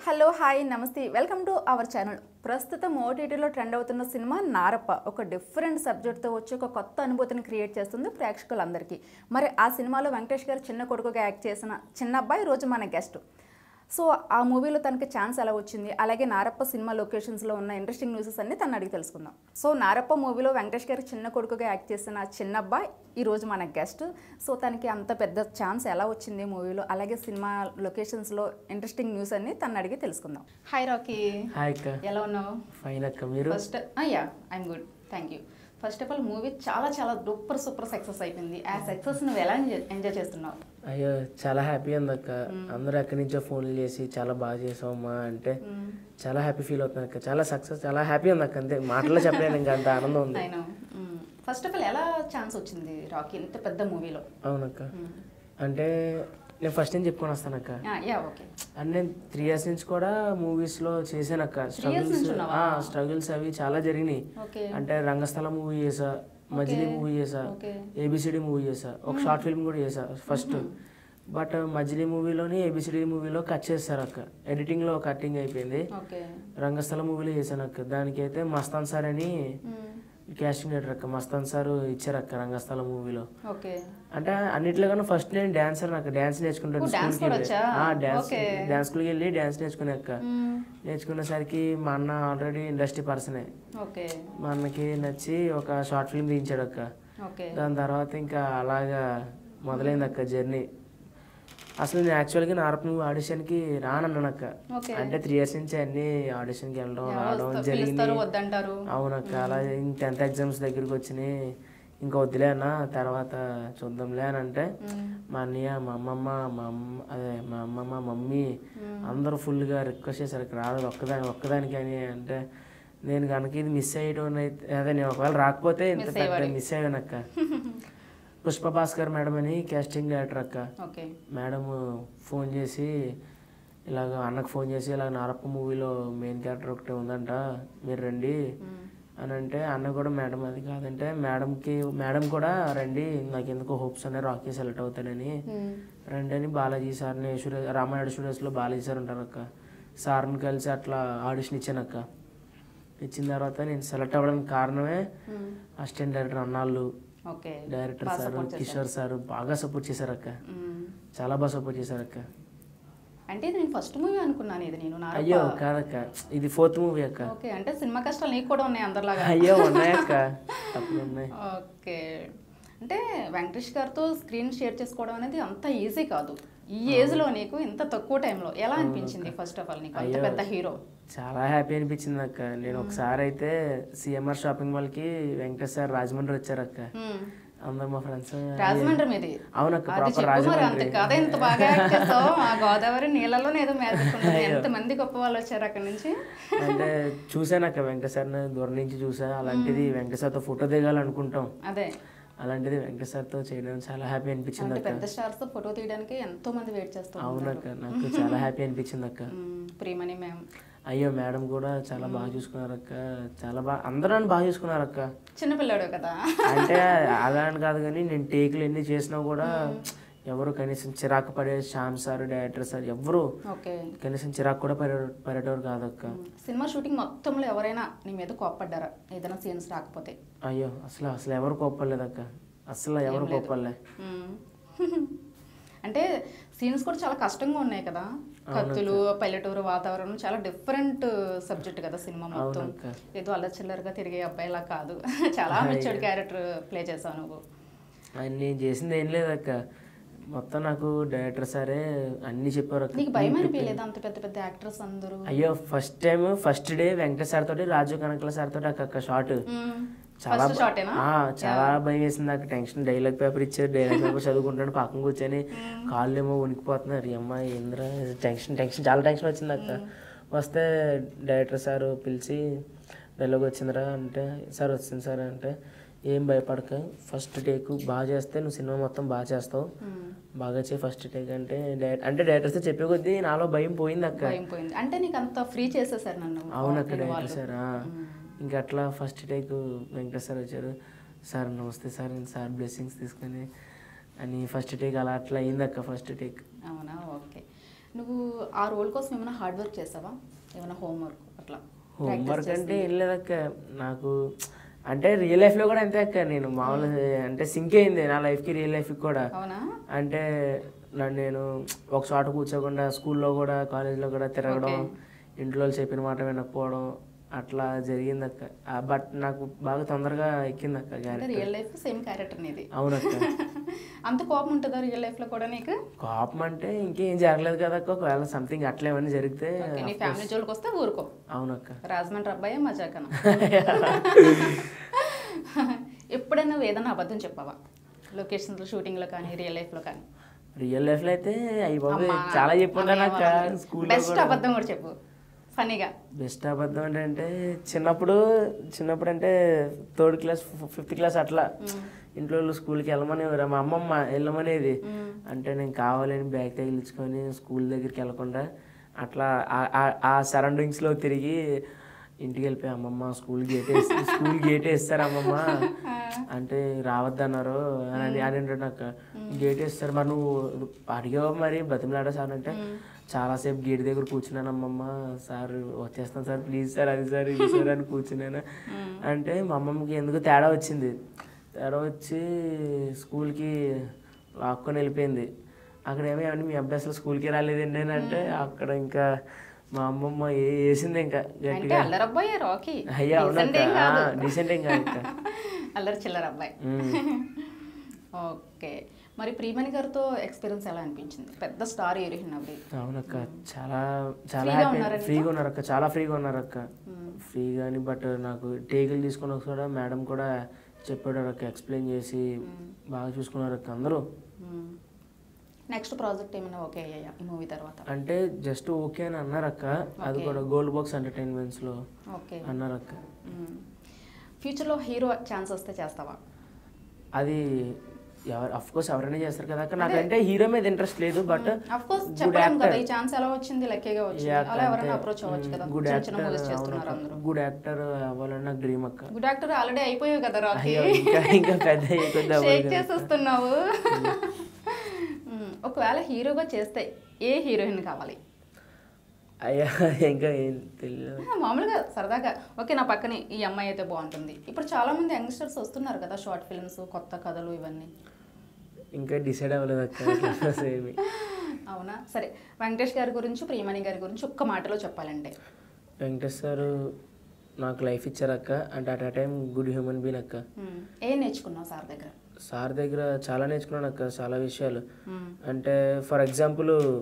Hello hi నమస్తే welcome to our channel ప్రస్తుతం ఓటీటీలో ట్రెండ్ అవుతున్న సినిమా నారప్ప ఒక డిఫరెంట్ సబ్జెక్ట్తో వచ్చి ఒక కొత్త అనుభూతిని క్రియేట్ చేస్తుంది ప్రేక్షకులందరికీ మరి ఆ సినిమాలో వెంకటేష్ గారు చిన్న కొడుకుగా యాక్ట్ చేసిన చిన్న అబ్బాయి రోజు మన గెస్ట్ సో ఆ మూవీలో తనకి ఛాన్స్ ఎలా వచ్చింది అలాగే నారప్ప సినిమా లొకేషన్స్లో ఉన్న ఇంట్రెస్టింగ్ న్యూసెస్ అన్ని తను అడిగి తెలుసుకుందాం సో నారప్ప మూవీలో వెంకటేష్ గారి చిన్న కొడుకుగా యాక్ట్ చేసిన చిన్న అబ్బాయి ఈ రోజు మన గెస్ట్ సో తనకి అంత పెద్ద ఛాన్స్ ఎలా వచ్చింది మూవీలో అలాగే సినిమా లొకేషన్స్లో ఇంట్రెస్టింగ్ న్యూస్ అన్ని తను అడిగి తెలుసుకుందాం హాయ్ రాకీ హాయ్ అక్క ఎలా ఉన్నావు ఫైన్ అక్క మీరు first yeah I'm good thank you first of all movie చాలా చాలా సూపర్ సూపర్ సక్సెస్ అయిపోయింది ఆ సక్సెస్ నువ్వు ఎలా ఎంజాయ్ చేస్తున్నావు అయ్యో చాలా హ్యాపీ ఉంది అక్క అందరూ ఎక్కడి నుంచో ఫోన్లు చేసి చాలా బాగా చేసావమ్మా అంటే చాలా హ్యాపీ ఫీల్ అవుతుంది అక్క చాలా సక్సెస్ చాలా హ్యాపీ ఉంది అక్క అంతే మాటల్లో చెప్పలేను ఇంకా అంత ఆనందం ఉంది నేను ఫస్ట్ ఆఫ్ ఆల్ ఎలా ఛాన్స్ వచ్చింది రాకీ ఇంత పెద్ద మూవీలో అవునక్క అంటే నేను ఫస్ట్ నుంచి చెప్పుకొని వస్తాను అక్క యా ఓకే అండ్ నేను త్రీ ఇయర్స్ నుంచి కూడా మూవీస్ లో చేశాను అక్క స్ట్రగుల్స్ నుంచి ఉన్నావా? స్ట్రగుల్స్ అవి చాలా జరిగినాయి ఓకే అంటే రంగస్థలం మూవీ చేసా మజిలీ మూవీ చేసా ఓకే ఏబిసిడి మూవీ చేసా ఒక షార్ట్ ఫిల్మ్ కూడా చేసా ఫస్ట్ బట్ మజిలీ మూవీలోని ఏబిసిడి మూవీలో కట్ చేస్తారు అక్క ఎడిటింగ్ లో కట్టింగ్ అయిపోయింది ఓకే రంగస్థల మూవీలో చేశాను అక్క దానికైతే మస్తాన్ సార్ అని క్యాస్టింగ్ డైరెక్టర్ అక్క మస్తాన్ సార్ ఇచ్చారు అక్క రంగస్థల మూవీలో ఓకే అంటే అన్నిట్లోగానూ ఫస్ట్ నేను డాన్సర్ నాకు డాన్స్ నేర్చుకుంటాను ఓ, dance స్కూల్కి కూడా వెళ్ళి వచ్చా? Dance Okay. డాన్స్ స్కూల్కి వెళ్ళి డాన్స్ నేర్చుకునే అక్క నేర్చుకునేసరికి మా అన్న ఆల్రెడీ ఇండస్ట్రీ పర్సనే ఓకే మా అన్నకి నచ్చి ఒక షార్ట్ ఫిల్మ్ తీయించాడు అక్క ఓకే దాని తర్వాత ఇంకా అలాగా మొదలైంది అక్క జర్నీ అసలు నేను యాక్చువల్గా నారప్ మూవీ ఆడిషన్కి రానన్నాను అక్క ఓకే అంటే త్రీ ఇయర్స్ నుంచి అన్ని ఆడిషన్కి వెళ్ళడం రావడం పిలుస్తారు జరిగింది వద్దంటారు అవునక్క అలా టెన్త్ ఎగ్జామ్స్ దగ్గరికి వచ్చినాయి ఇంకా వద్దులే అన్న తర్వాత చూద్దాంలే అని అంటే మా అన్నయ్య మా అమ్మమ్మ మా అమ్మ అదే మా అమ్మమ్మ మా మమ్మీ అందరూ ఫుల్గా రిక్వెస్ట్ చేశారు ఇక్కడ రాదు ఒక్కదాని ఒక్కదానికి అని అంటే నేను కనుక ఇది మిస్ అయ్యడం అయితే అదే నేను ఒకవేళ రాకపోతే ఇంత పెద్ద మిస్ అయ్యాను అక్క పుష్ప భాస్కర్ మేడం అని కాస్టింగ్ డైరెక్టర్ అక్క ఓకే మేడం ఫోన్ చేసి ఇలాగ అన్నకు ఫోన్ చేసి ఇలా నారప్ప మూవీలో మెయిన్ క్యారెక్టర్ ఒకటి ఉందంట మీరు రండి అని అంటే అన్న కూడా మేడం అది కాదంటే మేడంకి మేడం కూడా రండి నాకు ఎందుకో హోప్స్ అనే రాకీ సెలెక్ట్ అవుతానని రండి అని బాలాజీ సార్ని సురేష్ రామానాయుడు స్టూడియోస్లో బాలాజీ సార్ ఉంటారు అక్క సార్ని కలిసి అట్లా ఆడిషన్ ఇచ్చాను అక్క ఇచ్చిన తర్వాత నేను సెలెక్ట్ అవ్వడానికి కారణమే అసిస్టెంట్ డైరెక్టర్ అన్నాళ్ళు okay director sir Kishore sir బాగా సపోర్ట్ చేశారు అక్క చాలా బాగా సపోర్ట్ చేశారు అక్క అంటే ఇది నేను ఫస్ట్ మూవీ అనుకున్నాను ఇది నేను నా అయ్యో కాదక్క ఇది ఫోర్త్ మూవీ అక్క ఓకే అంటే సినిమా కష్టాలు నీకు కూడా ఉన్నాయి అందరిలాగా అయ్యో ఉన్నాయక్క తప్పులు ఉన్నాయి ఓకే అంటే వెంకటేష్ గారితో స్క్రీన్ షేర్ చేసుకోవడం అనేది అంత ఈజీ కాదు ఈ ఏజ్ లో నీకు ఇంత తక్కువ టైంలో ఎలా అనిపించింది ఫస్ట్ ఆఫ్ ఆల్ నీకు అంత పెద్ద హీరో చాలా హ్యాపీ అనిపించింది అక్క నేను ఒకసారి అయితే సిఎంఆర్ షాపింగ్ మాల్ కి వెంకటేష్ సార్ రాజమండ్రి వచ్చారు అక్క అందరు మా ఫ్రెండ్స్ రాజమండ్రి మీది అవునక్క అది ప్రాపర్ చెప్పు మరి అంత రాజమండ్రి కథ ఎంత బాగా యాక్ట్ చేస్తావు ఆ గోదావరి నీళ్ళలోనే ఏదో మేలుకుంటుంది ఎంత మంది గొప్ప వాళ్ళు వచ్చారు అక్కడ నుంచి అంటే చూసాను అక్క వెంకటేష్ సార్ని దూరం నుంచి చూసా అలాంటిది వెంకటేష్ సార్తో ఫోటో దిగాలనుకుంటాం అదే అలాంటిది వెంకటేష్ సార్తో చేయడం చాలా హ్యాపీ అనిపించింది అంటే అక్క పెద్ద స్టార్స్ తో ఫోటో తీయడానికి ఎంతో మంది వెయిట్ చేస్తారు అవునక్క నాకు చాలా హ్యాపీ అనిపించింది అక్క ప్రియమణి మ్యామ్ అయ్యో మేడం కూడా చాలా బాగా చూసుకున్నారు అక్క చాలా బాగా అందరూ నన్ను బాగా చూసుకున్నారు అక్క చిన్నపిల్లాడు కదా అంటే అలా అని కాదు కానీ నేను టేకులు ఎన్ని చేసినా కూడా ఎవరు కనీసం చిరాకు పడే శ్యామ్ సార్ డైరెక్టర్ సార్ ఎవరు ఓకే కనీసం చిరాకు కూడా పడే పడేటోరు కాదు అక్క సినిమా షూటింగ్ మొత్తంలో ఎవరైనా నీ మీద కోప్పడ్డారా ఏదైనా సీన్స్ రాకపోతే అయ్యో అసలు అసలు ఎవరు కోప్పలేదు అక్క అసలు ఎవరు కోప్పలే మ్మ్. అంటే సీన్స్ కూడా చాలా కష్టంగా ఉన్నాయి కదా కత్తులు పల్లెటూరు వాతావరణం చాలా డిఫరెంట్ సబ్జెక్ట్ కదా సినిమా మొత్తం అవునక్క. ఏదో అల్లచిల్లరగా తిరిగే అబ్బాయిలా కాదు చాలా మెచ్యూర్డ్ క్యారెక్టర్ ప్లే చేసావు నువ్వు ఆయన నేను చేసింది ఏం లేదక్క మొత్తం నాకు డైరెక్టర్ సారే అన్ని చెప్పారు అక్క నీకు భయం అనిపించలేదా అంత పెద్ద పెద్ద యాక్టర్స్ అందరూ అయ్యో first time first day Venkatesh sir తోటి రాజు కనకల సార్ తోటి అక్క షార్ట్ చాలా ఫస్ట్ షార్టేనా ఆ, చాలా భయం వేసింది నాకు టెన్షన్ డైలాగ్ పేపర్ ఇచ్చారు డైలాగ్ పేపర్ చదువుకుంటాను పక్కన కూర్చొని కాళ్ళు ఏమో వణికిపోతున్నారు అమ్మ ఏంద్రా టెన్షన్ టెన్షన్ చాలా టెన్షన్ వచ్చింది అక్క వస్తే డైరెక్టర్ సార్ పిలిచి డైలాగ్ వచ్చిందిరా అంటే సార్ వచ్చింది సార్ అంటే ఏం భయపడక ఫస్ట్ టేక్ బాగా చేస్తే నువ్వు సినిమా మొత్తం బాగా చేస్తావు బాగా చేయి ఫస్ట్ టేక్ అంటే డైరెక్ట్ అంటే డైరెక్టర్స్ చెప్పే కొద్దీ నాలో భయం పోయింది అక్క భయం పోయింది అంటే నీకు అంత ఫ్రీ చేసేసారు నన్ను అవునక్క డైరెక్టర్ సార్ ఆ. ఇంకా అట్లా ఫస్ట్ టేక్ వెంకటేష్ సార్ వచ్చారు సార్ నమస్తే సార్ నేను సార్ బ్లెస్సింగ్స్ తీసుకొని అని ఫస్ట్ టేక్ అలా అట్లా అయింది అక్క ఫస్ట్ టేక్ అవునా ఓకే నువ్వు ఆ రోల్ కోసం ఏమైనా హార్డ్ వర్క్ చేసావా ఏమైనా హోంవర్క్ అట్లా హోంవర్క్ అంటే ఏం లేదక్క నాకు అంటే రియల్ లైఫ్లో కూడా అంతే అక్క నేను మామూలు అంటే సింక్ అయింది నా లైఫ్కి రియల్ లైఫ్కి కూడా అవునా అంటే నన్ను నేను ఒక చోట కూర్చోకుండా స్కూల్లో కూడా కాలేజ్లో కూడా తిరగడం ఇంట్లో వాళ్ళు చెప్పిన మాట వినకపోవడం అట్లా జరిగింది అక్క బట్ నాకు బాగా తొందరగా ఎక్కింది అక్క అంటే character real life same character నీది అవునక్క అంత కోపం ఉంటుందా రియల్ లైఫ్ లో కూడా నీకు కోపం అంటే ఇంకేం జరగలేదు కదా అక్క ఒకవేళ సంథింగ్ అట్లా ఏమైనా జరిగితే ఓకే, నీ ఫ్యామిలీ జోలికి వస్తే ఊరుకో అవునక్క రాజమండ్రి అబ్బాయి మజాకన ఎప్పుడైనా నువ్వు ఏదైనా అబద్ధం చెప్పావా లొకేషన్స్ షూటింగ్ లో కానీ రియల్ లైఫ్ లో కానీ రియల్ లైఫ్లో అయితే అయ్యి బాబు చాలా చెప్పుంటాను అక్క స్కూల్లో బెస్ట్ అబద్ధం కూడా చెప్పు ఫనీగా బెస్ట్ అబద్ధం ఏంటంటే చిన్నప్పుడు చిన్నప్పుడు అంటే థర్డ్ క్లాస్ ఫిఫ్త్ క్లాస్ అట్లా ఇంట్లో వాళ్ళు స్కూల్కి వెళ్ళమనేవారు మా అమ్మమ్మ వెళ్ళమనేది అంటే నేను కావాలని బ్యాగ్ తగిలించుకొని స్కూల్ దగ్గరికి వెళ్ళకుండా అట్లా ఆ- ఆ- ఆ సరౌండింగ్స్లో తిరిగి ఇంటికి వెళ్ళిపోయి అమ్మమ్మ స్కూల్ గేట్ వేసి స్కూల్ గేట్ వేస్తారు అమ్మమ్మ అంటే రావద్దన్నారు అని అని అని అంటాడు నాకు గేట్ వేస్తారు మరి నువ్వు అడిగావు మరి బతిమలాడా సార్ అంటే చాలాసేపు గేట్ దగ్గర కూర్చున్నాను అమ్మమ్మ సార్ వచ్చేస్తాను సార్ ప్లీజ్ సార్ అది సార్ ఇది సార్ అని కూర్చున్నాను అంటే మా అమ్మమ్మకి ఎందుకు తేడా వచ్చింది తేడా వచ్చి స్కూల్కి లాక్కొని వెళ్ళిపోయింది అక్కడ ఏమో ఏమండి మీ అబ్బాయి అసలు స్కూల్కి రాలేదండి అని అంటే అక్కడ ఇంకా మా అమ్మమ్మ ఏ- వేసింది ఇంకా అంటే గట్టిగా అల్లరి అబ్బాయి రాకీ అయ్యా Decent ఏం అవునక్క కాదు డీసెంట్ ఏం కాదు అక్క అల్లరి చిల్లర అబ్బాయి ఉమ్. ఓకే మరి ప్రియమణి గారితో ఎక్స్పీరియన్స్ ఎలా అనిపించింది పెద్ద స్టార్ హీరోయిన్ అవి అవునక్క చాలా చాలా Free గా హ్యాపీ ఉన్నారా ఫ్రీగా ఉన్నారక్క చాలా ఫ్రీగా ఉన్నారక్క ఫ్రీగా అని బట్ నాకు టేకులు తీసుకొని ఒకసారి మేడం కూడా చెప్పాడు అక్క ఎక్స్ప్లెయిన్ చేసి బాగా చూసుకున్నారు అక్క అందరూ నెక్స్ట్ ప్రాజెక్ట్ ఏమైనా ఓకే అయ్యాయా ఈ మూవీ తర్వాత అంటే జస్ట్ ఓకే అని అన్నారక్క అది కూడా గోల్డ్ బాక్స్ ఎంటర్టైన్మెంట్స్లో ఓకే అన్నారక్క ఫ్యూచర్లో హీరో ఛాన్స్ వస్తే చేస్తావా అది ఎవరు అఫ్ కోర్స్ ఎవరైనా చేస్తారు కదా అక్క నాకంటే హీరో మీద ఇంట్రెస్ట్ లేదు బట్ అఫ్ కోర్స్ చెప్పలేము కదా ఈ ఛాన్స్ ఎలా వచ్చింది లక్కీగా వచ్చింది అలా ఎవరైనా అప్రోచ్ అవ్వచ్చు కదా గుడ్ చిన్న చిన్న యాక్టర్ మూవీస్ చేస్తున్నారు అందరూ గుడ్ యాక్టర్ అవ్వాలని నాకు డ్రీమ్ అక్క గుడ్ యాక్టర్ ఆల్రెడీ అయిపోయావు కదా రాకీ అయ్యో ఇంకా ఇంకా పెద్ద అయ్యే కొద్ది అవ్వాలి షేక్ కదా. చేసేస్తున్నావు మ్మ్. ఒకవేళ హీరోగా చేస్తే ఏ హీరోయిన్ కావాలి అయ్యా ఇంకా ఏం తెలియదు ఆ, మామూలుగా సరదాగా ఓకే నా పక్కనే ఈ అమ్మాయి అయితే బాగుంటుంది ఇప్పుడు చాలా మంది యంగ్స్టర్స్ వస్తున్నారు కదా షార్ట్ ఫిల్మ్స్ కొత్త కథలు ఇవన్నీ ఇంకా డిసైడ్ అవ్వలేదు అక్క ఏమి అవునా సరే వెంకటేష్ గారి గురించి ప్రియమణి గారి గురించి ఒక్క మాటలో చెప్పాలంటే వెంకటేష్ సార్ నాకు లైఫ్ ఇచ్చారు అక్క అంటే అట్ ఆ టైం గుడ్ హ్యూమన్ బీన్ అక్క మ్మ్. ఏం నేర్చుకున్నావు సార్ దగ్గర సార్ దగ్గర చాలా నేర్చుకున్నాను అక్క చాలా విషయాలు మ్మ్. అంటే ఫర్ ఎగ్జాంపుల్